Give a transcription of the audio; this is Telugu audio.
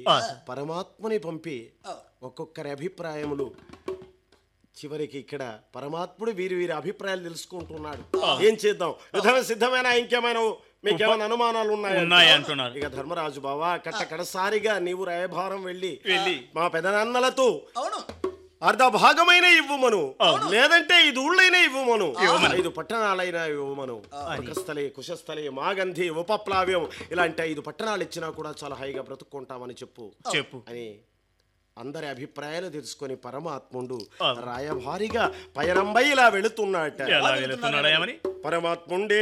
ఆ. పరమాత్మని పంపి ఆ. ఒక్కొక్కరి అభిప్రాయములు చివరికి ఇక్కడ పరమాత్ముడు వీరి వీరి అభిప్రాయాలు తెలుసుకుంటున్నాడు ఏం చేద్దాం యుద్ధమే సిద్ధమైన ఇంకేమైనా మీకేమైనా అనుమానాలు ఉన్నాయి ఉన్నాయి అంటున్నారు. ఇక ధర్మరాజు బావా కట్ట కడసారిగా నీవు రాయభారం వెళ్ళి వెళ్ళి. మా పెదనాన్నలతో అవును అర్ధ భాగమైన ఇవ్వమను లేదంటే ఐదు ఊళ్ళైనా ఇవ్వమను ఐదు పట్టణాలైనా ఇవ్వమను స్థలే కుశస్థలే మాగంధి ఉపప్లావ్యం ఇలాంటి ఐదు పట్టణాలు ఇచ్చినా కూడా చాలా హాయిగా బ్రతుక్కుంటామని చెప్పు చెప్పు అని అందరి అభిప్రాయాలు తెలుసుకొని పరమాత్ముడు ఆ. రాయభారిగా పయనంబై ఇలా వెళుతున్నాట ఎలా వెళుతున్నాడా ఏమని పరమాత్ముండే